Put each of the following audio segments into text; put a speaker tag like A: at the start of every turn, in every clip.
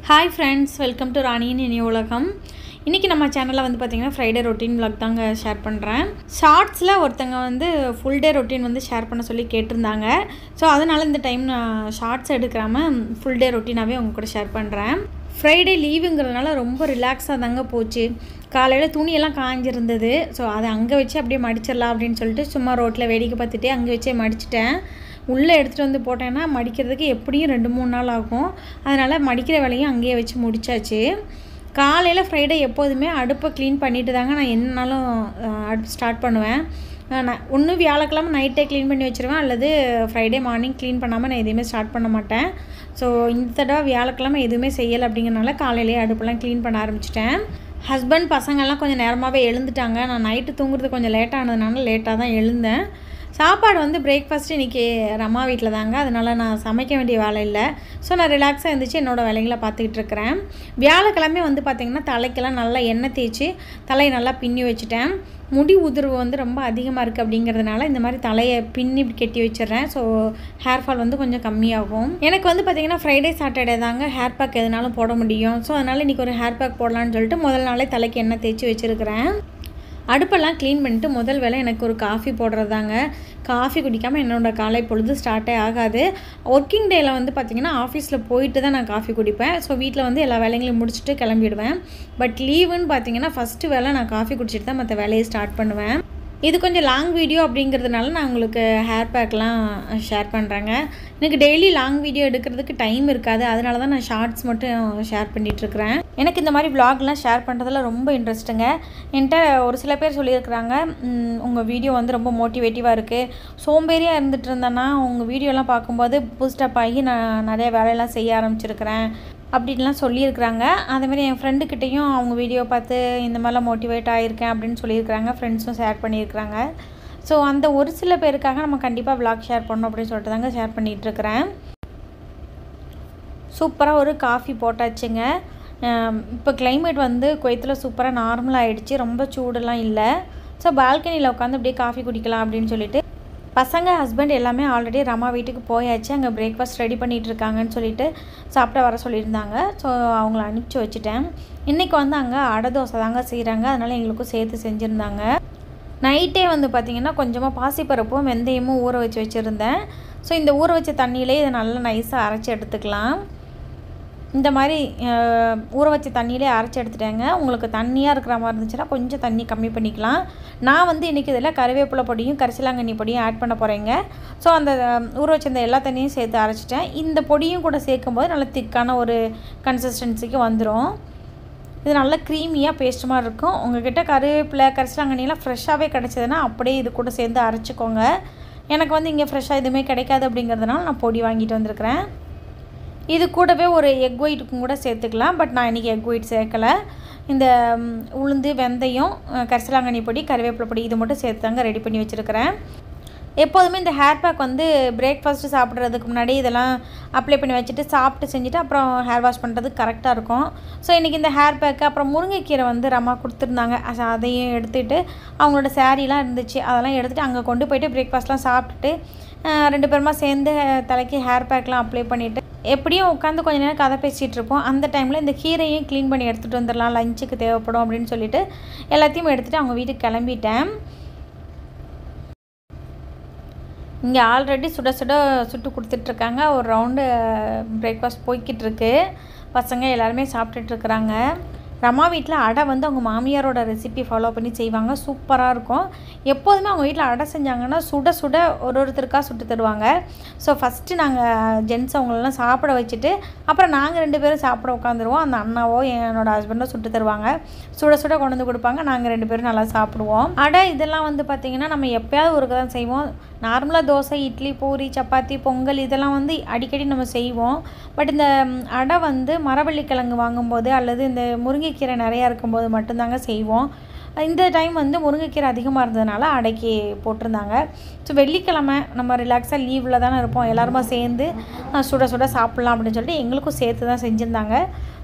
A: hi friends welcome to ராணியின் இனிய உலகம் இன்றைக்கி நம்ம சேனலில் வந்து பார்த்திங்கன்னா ஃப்ரைடே ரொட்டீன் vlog தாங்க ஷேர் பண்ணுறேன் ஷார்ட்ஸில் ஒருத்தங்க வந்து ஃபுல் டே ரொட்டீன் வந்து ஷேர் பண்ண சொல்லி கேட்டிருந்தாங்க ஸோ அதனால் இந்த டைம் நான் ஷார்ட்ஸ் எடுக்காமல் ஃபுல் டே ரொட்டீனாகவே உங்க கூட ஷேர் பண்ணுறேன் ஃப்ரைடே லீவுங்கிறதுனால ரொம்ப ரிலாக்ஸாக தாங்க போச்சு காலையில் துணியெல்லாம் காஞ்சிருந்தது ஸோ அதை அங்கே வச்சு அப்படியே மடிச்சிடலாம் அப்படின்னு சொல்லிட்டு சும்மா ரோட்டில் வேடிக்கை பார்த்துட்டு அங்கே வச்சே மடிச்சிட்டேன் உள்ளே எடுத்துகிட்டு வந்து போட்டேன்னா மடிக்கிறதுக்கு எப்படியும் ரெண்டு மூணு நாள் ஆகும் அதனால் மடிக்கிற வேலையும் அங்கேயே வச்சு முடிச்சாச்சு காலையில் ஃப்ரைடே எப்போதுமே அடுப்பை க்ளீன் பண்ணிட்டு தாங்க நான் என்னனாலும் அஹ், அடுப்பு ஸ்டார்ட் பண்ணுவேன் அஹ், நான் ஒன்று வியாழக்கிழமை நைட்டே க்ளீன் பண்ணி வச்சுருவேன் அல்லது ஃப்ரைடே மார்னிங் க்ளீன் பண்ணாமல் நான் எதுவுமே ஸ்டார்ட் பண்ண மாட்டேன் ஸோ இந்த தடவை வியாழக்கிழமை எதுவுமே செய்யலை அப்படிங்கிறனால காலையிலேயே அடுப்பெல்லாம் க்ளீன் பண்ண ஆரம்பிச்சிட்டேன் ஹஸ்பண்ட் பசங்கள்லாம் கொஞ்சம் நேரமாகவே எழுந்துட்டாங்க நான் நைட்டு தூங்குறது கொஞ்சம் லேட் ஆனதுனால லேட்டாக தான் எழுந்தேன் சாப்பாடு வந்து பிரேக்ஃபாஸ்ட் இன்றைக்கி ரமா வீட்டில் தாங்க அதனால் நான் சமைக்க வேண்டிய வேலை இல்லை ஸோ நான் ரிலாக்ஸாக இருந்துச்சு என்னோடய வேலைகளை பார்த்துக்கிட்டு இருக்கிறேன் வியாழக்கிழமை வந்து பார்த்திங்கன்னா தலைக்கெல்லாம் நல்லா எண்ணெய் தேய்ச்சி தலையை நல்லா பின்னி வச்சுட்டேன் முடி உதிர்வு வந்து ரொம்ப அதிகமாக இருக்குது அப்படிங்கிறதுனால இந்த மாதிரி தலையை பின்னி இப்படி கெட்டி வச்சிடுறேன் ஸோ ஹேர் ஃபால் வந்து கொஞ்சம் கம்மியாகும் எனக்கு வந்து பார்த்திங்கன்னா ஃப்ரைடே சாட்டர்டே தாங்க ஹேர் பேக் எதுனாலும் போட முடியும் ஸோ அதனால் இன்றைக்கி ஒரு ஹேர் பேக் போடலான்னு சொல்லிட்டு முதல் நாளே தலைக்கு எண்ணெய் தேய்ச்சி வச்சுருக்கிறேன் அடுப்பெல்லாம் க்ளீன் பண்ணிட்டு முதல் வேலை எனக்கு ஒரு காஃபி போடுறதாங்க காஃபி குடிக்காமல் என்னோட காலை பொழுது ஸ்டார்ட்டே ஆகாது ஒர்க்கிங் டேயில் வந்து பார்த்திங்கன்னா ஆஃபீஸில் போயிட்டு தான் நான் காஃபி குடிப்பேன் ஸோ வீட்டில் வந்து எல்லா வேலைகளையும் முடிச்சுட்டு கிளம்பிடுவேன் பட் லீவுன்னு பார்த்தீங்கன்னா ஃபஸ்ட்டு வேலை நான் காஃபி குடிச்சிட்டு தான் மற்ற வேலையை ஸ்டார்ட் பண்ணுவேன் இது கொஞ்சம் லாங் வீடியோ அப்படிங்கிறதுனால நான் உங்களுக்கு ஹேர் பேக்லாம் ஷேர் பண்ணுறேங்க எனக்கு டெய்லி லாங் வீடியோ எடுக்கிறதுக்கு டைம் இருக்காது அதனால தான் நான் ஷார்ட்ஸ் மட்டும் ஷேர் பண்ணிகிட்ருக்கிறேன் எனக்கு இந்த மாதிரி vlogலாம் ஷேர் பண்ணுறதுல ரொம்ப இன்ட்ரெஸ்ட்டுங்க என்கிட்ட ஒரு சில பேர் சொல்லியிருக்கிறாங்க உங்கள் வீடியோ வந்து ரொம்ப மோட்டிவேட்டிவாக இருக்குது சோம்பேறியாக இருந்துட்டு இருந்தேன்னா உங்கள் வீடியோலாம் பார்க்கும்போது பூஸ்டப் ஆகி நான் நிறைய வேலையெல்லாம் செய்ய ஆரம்பிச்சிருக்கிறேன் அப்படின்லாம் சொல்லியிருக்கிறாங்க அதேமாதிரி என் ஃப்ரெண்டுக்கிட்டேயும் அவங்க வீடியோ பார்த்து இந்த மாதிரிலாம் மோட்டிவேட் ஆகியிருக்கேன் அப்படின்னு சொல்லியிருக்கிறாங்க ஃப்ரெண்ட்ஸும் ஷேர் பண்ணியிருக்கிறாங்க ஸோ அந்த ஒரு சில பேருக்காக நம்ம கண்டிப்பாக vlog ஷேர் பண்ணணும் அப்படின்னு சொல்லிட்டு தாங்க ஷேர் பண்ணிகிட்ருக்கிறேன் சூப்பராக ஒரு காஃபி போட்டாச்சுங்க இப்போ climate வந்து குவைத்தில் சூப்பராக நார்மல் ஆகிடுச்சு ரொம்ப சூடெல்லாம் இல்லை ஸோ பால்கனியில் உட்காந்து அப்படியே காஃபி குடிக்கலாம் அப்படின்னு சொல்லிட்டு பசங்க ஹஸ்பண்ட் எல்லாமே ஆல்ரெடி ரமா வீட்டுக்கு போயாச்சு அங்கே பிரேக்ஃபாஸ்ட் ரெடி பண்ணிகிட்டு இருக்காங்கன்னு சொல்லிட்டு சாப்பிட வர சொல்லியிருந்தாங்க ஸோ அவங்கள அனுப்பிச்சி வச்சுட்டேன் இன்றைக்கி வந்து அங்கே அடை தோசை தாங்க செய்கிறாங்க அதனால் எங்களுக்கும் சேர்த்து செஞ்சுருந்தாங்க நைட்டே வந்து பார்த்திங்கன்னா கொஞ்சமாக பாசிப்பருப்பும் வெந்தயமும் ஊற வச்சு வச்சுருந்தேன் ஸோ இந்த ஊற வச்ச தண்ணியிலே இதை நல்லா நைஸாக அரைச்சி எடுத்துக்கலாம் இந்த மாதிரி அஹ், ஊற வச்ச தண்ணியிலே அரைச்சி எடுத்துட்டேங்க உங்களுக்கு தண்ணியாக இருக்கிற மாதிரி இருந்துச்சுன்னா கொஞ்சம் தண்ணி கம்மி பண்ணிக்கலாம் நான் வந்து இன்றைக்கி இதில் கருவேப்பிலை பொடியும் கரிசலாங்கண்ணி பொடியும் ஆட் பண்ண போகிறேங்க ஸோ அந்த அஹ், ஊற வச்சிருந்த எல்லா தண்ணியும் சேர்த்து அரைச்சிட்டேன் இந்த பொடியும் கூட சேர்க்கும்போது நல்ல திக்கான ஒரு கன்சிஸ்டன்சிக்கு வந்துடும் இது நல்ல க்ரீமியாக பேஸ்ட் மாதிரி இருக்கும் உங்ககிட்ட கருவேப்பிலை கரிசலாங்கண்ணிலாம் ஃப்ரெஷ்ஷாகவே கிடச்சதுன்னா அப்படியே இது கூட சேர்ந்து அரைச்சிக்கோங்க எனக்கு வந்து இங்கே ஃப்ரெஷ்ஷாக எதுவுமே கிடைக்காது அப்படிங்கிறதுனால நான் பொடி வாங்கிட்டு வந்திருக்கிறேன் இது கூடவே ஒரு எக் ஒயிட்டுக்கும் கூட சேர்த்துக்கலாம் பட் நான் இன்றைக்கி எக் ஒயிட் சேர்க்கலை இந்த ம், உளுந்து வெந்தயம் அஹ், கரிசலாங்கண்ணி பொடி கருவேப்பிலை பொடி இது மட்டும் சேர்த்து தாங்க ரெடி பண்ணி வச்சுருக்கிறேன் எப்போதுமே இந்த ஹேர் பேக் வந்து பிரேக்ஃபாஸ்ட்டு சாப்பிட்றதுக்கு முன்னாடி இதெல்லாம் அப்ளை பண்ணி வச்சுட்டு சாப்பிட்டு செஞ்சுட்டு அப்புறம் ஹேர் வாஷ் பண்ணுறதுக்கு கரெக்டாக இருக்கும் ஸோ இன்றைக்கி இந்த ஹேர் பேக்கு அப்புறம் முருங்கைக்கீரை வந்து ரமா கொடுத்துருந்தாங்க அ- அதையும் எடுத்துகிட்டு அவங்களோட சாரீலாம் இருந்துச்சு அதெல்லாம் எடுத்துகிட்டு அங்கே கொண்டு போயிட்டு பிரேக்ஃபாஸ்ட்லாம் சாப்பிட்டுட்டு அஹ், ரெண்டு பேருமா சேர்ந்து தலைக்கு ஹேர் பேக்லாம் அப்ளை பண்ணிவிட்டு எப்படியும் உட்காந்து கொஞ்ச நேரம் கதை பேசிகிட்டு இருப்போம் அந்த டைமில் இந்த கீரையும் க்ளீன் பண்ணி எடுத்துகிட்டு வந்துடலாம் லஞ்சுக்கு தேவைப்படும் அப்படின்னு சொல்லிட்டு எல்லாத்தையும் எடுத்துகிட்டு அவங்க வீட்டுக்கு கிளம்பிட்டேன் இங்கே ஆல்ரெடி சுட சுட சுட்டு கொடுத்துட்ருக்காங்க ஒரு ரவுண்டு பிரேக்ஃபாஸ்ட் போய்கிட்டு இருக்கு பசங்க எல்லாருமே சாப்பிட்டுட்ருக்குறாங்க ரமா வீட்டில் அடை வந்து அவங்க மாமியாரோட ரெசிபி ஃபாலோ பண்ணி செய்வாங்க சூப்பராக இருக்கும் எப்போதுமே அவங்க வீட்டில் அடை செஞ்சாங்கன்னா சுட சுட ஒரு ஒருத்தருக்காக சுட்டு தருவாங்க ஸோ ஃபஸ்ட்டு நாங்கள் ஜென்ஸ் அவங்களெல்லாம் சாப்பிட வச்சுட்டு அப்புறம் நாங்கள் ரெண்டு பேரும் சாப்பிட உட்காந்துருவோம் அந்த அண்ணாவோ என்னோட ஹஸ்பண்டோ சுட்டு தருவாங்க சுட சுட கொண்டு வந்து கொடுப்பாங்க நாங்கள் ரெண்டு பேரும் நல்லா சாப்பிடுவோம் அடை இதெல்லாம் வந்து பார்த்திங்கன்னா நம்ம எப்பயாவது ஒருக்க தான் செய்வோம் நார்மலாக தோசை இட்லி பூரி சப்பாத்தி பொங்கல் இதெல்லாம் வந்து அடிக்கடி நம்ம செய்வோம் பட் இந்த ம், அடை வந்து மரவள்ளிக்கிழங்கு வாங்கும்போது அல்லது இந்த முருங்கைக்கீரை நிறையா இருக்கும்போது மட்டும்தாங்க செய்வோம் இந்த டைம் வந்து முருங்கைக்கீரை அதிகமாக இருந்ததுனால அடைக்கி போட்டிருந்தாங்க ஸோ வெள்ளிக்கிழமை நம்ம ரிலாக்ஸாக லீவில் தானே இருப்போம் எல்லாருமா சேர்ந்து அஹ், சுட சுட சாப்பிட்லாம் அப்படின்னு சொல்லிட்டு எங்களுக்கும் சேர்த்து தான் செஞ்சுருந்தாங்க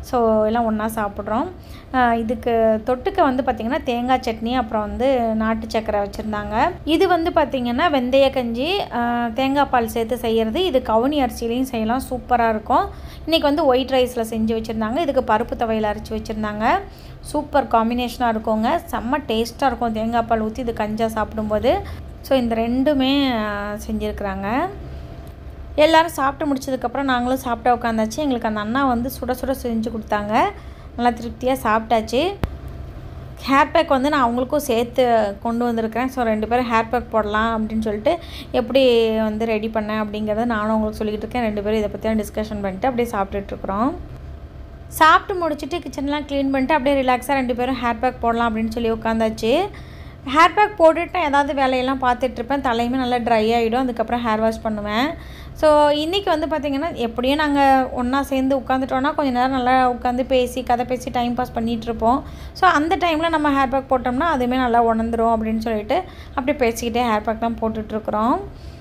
A: ஸோ எல்லாம் ஒன்றா சாப்பிட்றோம் ஆஹ் இதுக்கு தொட்டுக்க வந்து பார்த்திங்கன்னா தேங்காய் சட்னி அப்புறம் வந்து நாட்டு சக்கரை வச்சுருந்தாங்க இது வந்து பார்த்திங்கன்னா வெந்தய கஞ்சி ஆஹ் தேங்காய் பால் சேர்த்து செய்கிறது இது கவுனி அரிசிலையும் செய்யலாம் சூப்பராக இருக்கும் இன்றைக்கி வந்து ஒயிட் ரைஸில் செஞ்சு வச்சுருந்தாங்க இதுக்கு பருப்பு துவையில் அரைச்சி வச்சுருந்தாங்க சூப்பர் காம்பினேஷனாக இருக்குங்க செம்ம டேஸ்ட்டாக இருக்கும் தேங்காய் பால் ஊற்றி இது கஞ்சா சாப்பிடும்போது ஸோ இந்த ரெண்டுமே ஆஹ் செஞ்சுருக்குறாங்க எல்லாரும் சாப்பிட்டு முடிச்சதுக்கப்புறம் நாங்களும் சாப்பிட்டு உட்காந்தாச்சு எங்களுக்கு அந்த அண்ணா வந்து சுட சுட செஞ்சு கொடுத்தாங்க நல்லா திருப்தியாக சாப்பிட்டாச்சு ஹேர் பேக் வந்து நான் அவங்களுக்கும் சேர்த்து கொண்டு வந்திருக்கிறேன் ஸோ ரெண்டு பேரும் ஹேர் பேக் போடலாம் அப்படின்னு சொல்லிட்டு எப்படி வந்து ரெடி பண்ணேன் அப்படிங்கிறத நானும் உங்களுக்கு சொல்லிக்கிட்டு இருக்கேன் ரெண்டு பேரும் இதை பற்றி டிஸ்கஷன் பண்ணிட்டு அப்படியே சாப்பிட்டுட்ருக்குறோம் சாப்பிட்டு முடிச்சுட்டு கிச்சன்லாம் க்ளீன் பண்ணிட்டு அப்படியே ரிலாக்ஸாக ரெண்டு பேரும் ஹேர் பேக் போடலாம் அப்படின்னு சொல்லி உட்காந்தாச்சு ஹேர் பேக் போட்டுட்டு நான் ஏதாவது வேலையெல்லாம் பார்த்துட்ருப்பேன் தலையுமே நல்லா ட்ரை ஆகிடும் அதுக்கப்புறம் ஹேர் வாஷ் பண்ணுவேன் ஸோ இன்றைக்கி வந்து பார்த்திங்கன்னா எப்படியும் நாங்கள் ஒன்றா சேர்ந்து உட்காந்துட்டோன்னா கொஞ்சம் நேரம் நல்லா உட்காந்து பேசி கதை பேசி டைம் பாஸ் பண்ணிகிட்ருப்போம் ஸோ அந்த டைமில் நம்ம ஹேர் பேக் போட்டோம்னா அதுவுமே நல்லா உணர்ந்துரும் அப்படின்னு சொல்லிட்டு அப்படியே பேசிக்கிட்டே ஹேர் பேக் தான் போட்டுட்ருக்குறோம்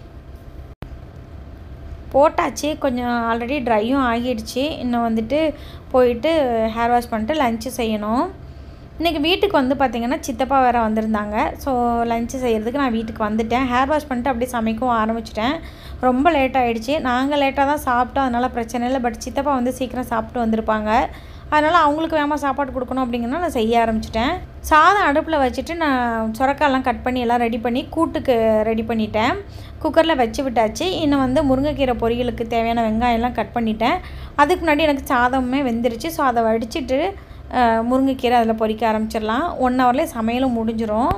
A: போட்டாச்சு கொஞ்சம் ஆல்ரெடி ட்ரையும் ஆகிடுச்சு இன்னும் வந்துட்டு போயிட்டு ஹேர் வாஷ் பண்ணிட்டு லஞ்சு செய்யணும் இன்றைக்கி வீட்டுக்கு வந்து பார்த்திங்கன்னா சித்தப்பா வேறு வந்திருந்தாங்க ஸோ லஞ்சு செய்கிறதுக்கு நான் வீட்டுக்கு வந்துட்டேன் ஹேர் வாஷ் பண்ணிட்டு அப்படியே சமைக்கவும் ஆரம்பிச்சிட்டேன் ரொம்ப லேட் ஆகிடுச்சு நாங்கள் லேட்டாக தான் சாப்பிட்டோம் அதனால் பிரச்சனை இல்லை பட் சித்தப்பா வந்து சீக்கிரம் சாப்பிட்டு வந்திருப்பாங்க அதனால் அவங்களுக்கு வேகமாக சாப்பாடு கொடுக்கணும் அப்படிங்கன்னா நான் செய்ய ஆரம்பிச்சிட்டேன் சாதம் அடுப்பில் வச்சுட்டு நான் சுரக்காயெல்லாம் கட் பண்ணி எல்லாம் ரெடி பண்ணி கூட்டுக்கு ரெடி பண்ணிட்டேன் குக்கரில் வச்சு விட்டாச்சு இன்னும் வந்து முருங்கைக்கீரை பொரியலுக்கு தேவையான வெங்காயம்லாம் கட் பண்ணிட்டேன் அதுக்கு முன்னாடி எனக்கு சாதமுமே வெந்துருச்சு ஸோ அதை வடிச்சிட்டு அஹ், முருங்கைக்கீரை அதில் பொரிக்க ஆரம்பிச்சிடலாம் ஒன் ஹவர்லேயே சமையலும் முடிஞ்சிரும்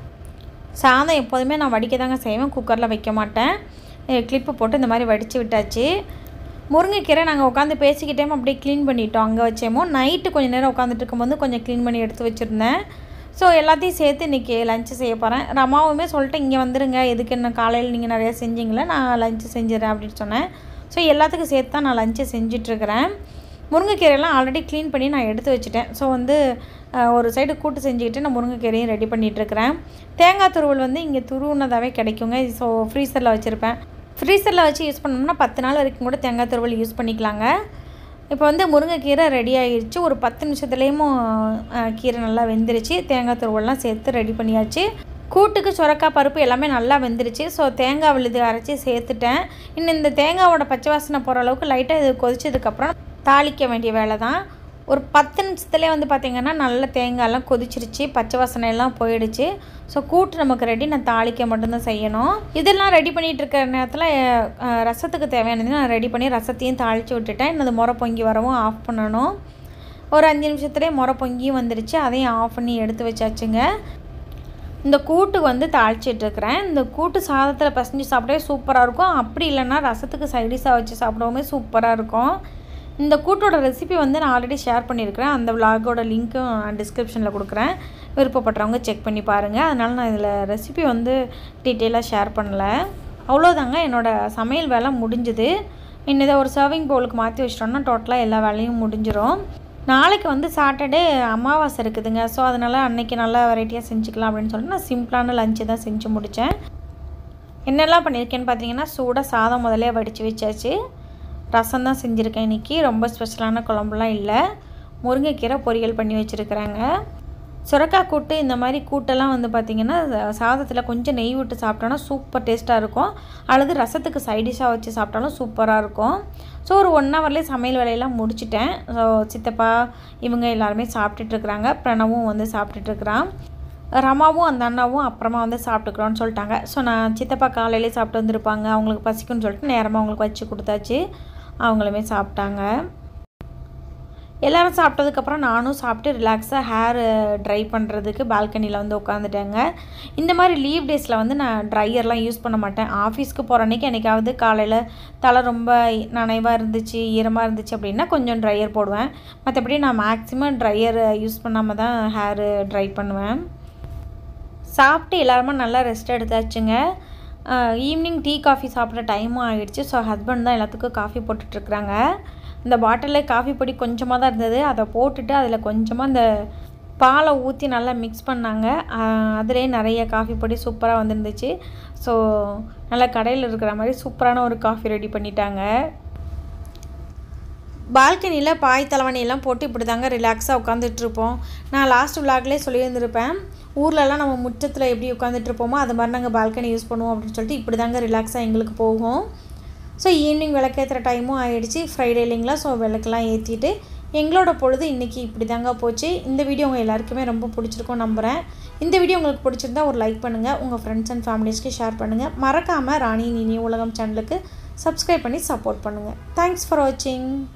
A: சாதம் எப்போதுமே நான் வடிக்க தாங்க செய்வேன் குக்கரில் வைக்க மாட்டேன் கிளிப்பு போட்டு இந்த மாதிரி வடித்து விட்டாச்சு முருங்கைக்கீரை நாங்கள் உட்காந்து பேசிக்கிட்டே அப்படியே க்ளீன் பண்ணிட்டோம் அங்கே வச்சேமோ நைட்டு கொஞ்சம் நேரம் உட்காந்துட்டு இருக்கும்போது கொஞ்சம் க்ளீன் பண்ணி எடுத்து வச்சுருந்தேன் ஸோ எல்லாத்தையும் சேர்த்து இன்றைக்கி லஞ்சு செய்ய போகிறேன் ரமாவுமே சொல்லிட்டு இங்கே வந்துருங்க எதுக்கு என்ன காலையில் நீங்கள் நிறையா செஞ்சீங்களே நான் லஞ்சு செஞ்சிடறேன் அப்படின்னு சொன்னேன் ஸோ எல்லாத்துக்கும் சேர்த்து தான் நான் லஞ்சு செஞ்சிட்ருக்கிறேன் முருங்கைக்கீரையெல்லாம் ஆல்ரெடி க்ளீன் பண்ணி நான் எடுத்து வச்சுட்டேன் ஸோ வந்து அஹ், ஒரு சைடு கூட்டு செஞ்சுக்கிட்டு நான் முருங்கைக்கீரையும் ரெடி பண்ணிகிட்ருக்கிறேன் தேங்காய் துருவல் வந்து இங்கே துருவுனதாகவே கிடைக்குங்க ஸோ ஃப்ரீசரில் வச்சுருப்பேன் ஃப்ரீசரில் வச்சு யூஸ் பண்ணோம்னா பத்து நாள் வரைக்கும் கூட தேங்காய் துருவல் யூஸ் பண்ணிக்கலாங்க இப்போ வந்து முருங்கைக்கீரை ரெடி ஆகிடுச்சு ஒரு பத்து நிமிஷத்துலேயும் அஹ், கீரை நல்லா வெந்துருச்சு தேங்காய் துருவல்லாம் சேர்த்து ரெடி பண்ணியாச்சு கூட்டுக்கு சுரக்காய் பருப்பு எல்லாமே நல்லா வெந்துருச்சு ஸோ தேங்காய் விழுது அரைச்சி சேர்த்துட்டேன் இன்னும் இந்த தேங்காவோட பச்சை வாசனை போகிற அளவுக்கு லைட்டாக இது கொதிச்சதுக்கப்புறம் தாளிக்க வேண்டிய வேலை தான் ஒரு பத்து நிமிஷத்துலேயே வந்து பார்த்திங்கன்னா நல்ல தேங்காயெல்லாம் கொதிச்சிருச்சு பச்சை வாசனை எல்லாம் போயிடுச்சு ஸோ கூட்டு நமக்கு ரெடி நான் தாளிக்க மட்டும்தான் செய்யணும் இதெல்லாம் ரெடி பண்ணிகிட்டு இருக்கிற நேரத்தில் அஹ், ரசத்துக்கு தேவையானது நான் ரெடி பண்ணி ரசத்தையும் தாளித்து விட்டுட்டேன் இன்னும் அது முறை பொங்கி வரவும் ஆஃப் பண்ணணும் ஒரு அஞ்சு நிமிஷத்துலேயே முறை பொங்கியும் வந்துருச்சு அதையும் ஆஃப் பண்ணி எடுத்து வச்சாச்சுங்க இந்த கூட்டு வந்து தாளிச்சிட்ருக்கிறேன் இந்த கூட்டு சாதத்தில் பசஞ்சு சாப்பிடவே சூப்பராக இருக்கும் அப்படி இல்லைன்னா ரசத்துக்கு சைடிஷாக வச்சு சாப்பிடவுமே சூப்பராக இருக்கும் இந்த கூட்டோட ரெசிபி வந்து நான் ஆல்ரெடி ஷேர் பண்ணியிருக்கிறேன் அந்த விலாகோட லிங்க்கும் நான் டிஸ்கிரிப்ஷனில் கொடுக்குறேன் விருப்பப்படுறவங்க செக் பண்ணி பாருங்கள் அதனால் நான் இதில் ரெசிபி வந்து டீட்டெயிலாக ஷேர் பண்ணல அவ்வளோதாங்க என்னோடய சமையல் வேலை முடிஞ்சுது இன்னும் இதை ஒரு சர்விங் பவுலுக்கு மாற்றி வச்சிட்டோம்னா டோட்டலாக எல்லா வேலையும் முடிஞ்சிடும் நாளைக்கு வந்து சாட்டர்டே அமாவாசை இருக்குதுங்க ஸோ அதனால் அன்னைக்கு நல்லா வெரைட்டியாக செஞ்சுக்கலாம் அப்படின்னு சொல்லிட்டு நான் சிம்பிளான லஞ்சு தான் செஞ்சு முடித்தேன் என்னெல்லாம் பண்ணியிருக்கேன்னு பார்த்தீங்கன்னா சூடாக சாதம் முதலே வடித்து வச்சாச்சு ரசம் தான் செஞ்சுருக்கேன் இன்றைக்கி ரொம்ப ஸ்பெஷலான குழம்புலாம் இல்லை முருங்கைக்கீரை பொரியல் பண்ணி வச்சுருக்குறாங்க சுரக்காய் கூட்டு இந்த மாதிரி கூட்டெல்லாம் வந்து பார்த்திங்கன்னா சாதத்தில் கொஞ்சம் நெய் விட்டு சாப்பிட்டோன்னா சூப்பர் டேஸ்ட்டாக இருக்கும் அல்லது ரசத்துக்கு சைடிஷாக வச்சு சாப்பிட்டாலும் சூப்பராக இருக்கும் ஸோ ஒரு ஒன் ஹவர்லேயே சமையல் வேலையெல்லாம் முடிச்சிட்டேன் ஸோ சித்தப்பா இவங்க எல்லாருமே சாப்பிட்டுட்ருக்குறாங்க பிரணவும் வந்து சாப்பிட்டுட்ருக்குறான் ரமாவும் அந்த அண்ணாவும் அப்புறமா வந்து சாப்பிட்டுக்கிறோன்னு சொல்லிட்டாங்க ஸோ நான் சித்தப்பா காலையிலே சாப்பிட்டு வந்திருப்பாங்க அவங்களுக்கு பசிக்குன்னு சொல்லிட்டு நேரமாக அவங்களுக்கு வச்சு கொடுத்தாச்சு அவங்களுமே சாப்பிட்டாங்க எல்லோரும் சாப்பிட்டதுக்கப்புறம் நானும் சாப்பிட்டு ரிலாக்ஸாக ஹேர் ட்ரை பண்ணுறதுக்கு பால்கனியில் வந்து உட்காந்துட்டேங்க இந்த மாதிரி லீவ் டேஸில் வந்து நான் ட்ரையர்லாம் யூஸ் பண்ண மாட்டேன் ஆஃபீஸ்க்கு போகிற அன்றைக்கி என்னைக்காவது காலையில் தலை ரொம்ப நனைவாக இருந்துச்சு ஈரமாக இருந்துச்சு அப்படின்னா கொஞ்சம் ட்ரையர் போடுவேன் மற்றபடி நான் மேக்ஸிமம் ட்ரையர் யூஸ் பண்ணாமல் தான் ஹேர் ட்ரை பண்ணுவேன் சாப்பிட்டு எல்லாருமே நல்லா ரெஸ்ட் எடுத்தாச்சுங்க ஈவினிங் டீ காஃபி சாப்பிட்ற டைமும் ஆகிடுச்சு ஸோ ஹஸ்பண்ட் தான் எல்லாத்துக்கும் காஃபி போட்டுட்ருக்குறாங்க இந்த பாட்டிலில் காஃபி பொடி கொஞ்சமாக தான் இருந்தது அதை போட்டுட்டு அதில் கொஞ்சமாக இந்த பாலை ஊற்றி நல்லா மிக்ஸ் பண்ணாங்க அதிலே நிறைய காஃபி பொடி சூப்பராக வந்துருந்துச்சு ஸோ நல்லா கடையில் இருக்கிற மாதிரி சூப்பரான ஒரு காஃபி ரெடி பண்ணிட்டாங்க பால்கனியில் பாய் தலைவணியெல்லாம் போட்டு இப்படி தாங்க ரிலாக்ஸாக உட்காந்துட்ருப்போம் நான் லாஸ்ட் விலாக்லேயே சொல்லியிருந்திருப்பேன் ஊர்லலாம் நம்ம முற்றத்தில் எப்படி உட்காந்துட்ருப்போமோ அது மாதிரி நாங்கள் பால்கனி யூஸ் பண்ணுவோம் அப்படின்னு சொல்லிட்டு இப்படி தாங்க ரிலாக்ஸாக எங்களுக்கு போகும் ஸோ ஈவினிங் விளக்கேற்றுற டைமும் ஆயிடுச்சு ஃப்ரைடே இல்லைங்களா ஸோ விளக்கெல்லாம் ஏற்றிட்டு எங்களோட பொழுது இன்றைக்கி இப்படி தாங்க போச்சு இந்த வீடியோ உங்கள் எல்லாருக்குமே ரொம்ப பிடிச்சிருக்கும் நம்புகிறேன் இந்த வீடியோ உங்களுக்கு பிடிச்சிருந்தா ஒரு லைக் பண்ணுங்கள் உங்கள் ஃப்ரெண்ட்ஸ் அண்ட் ஃபேமிலிஸ்க்கு ஷேர் பண்ணுங்கள் மறக்காமல் ராணி இனி உலகம் சேனலுக்கு சப்ஸ்கிரைப் பண்ணி சப்போர்ட் பண்ணுங்கள் தேங்க்ஸ் ஃபார் வாட்சிங்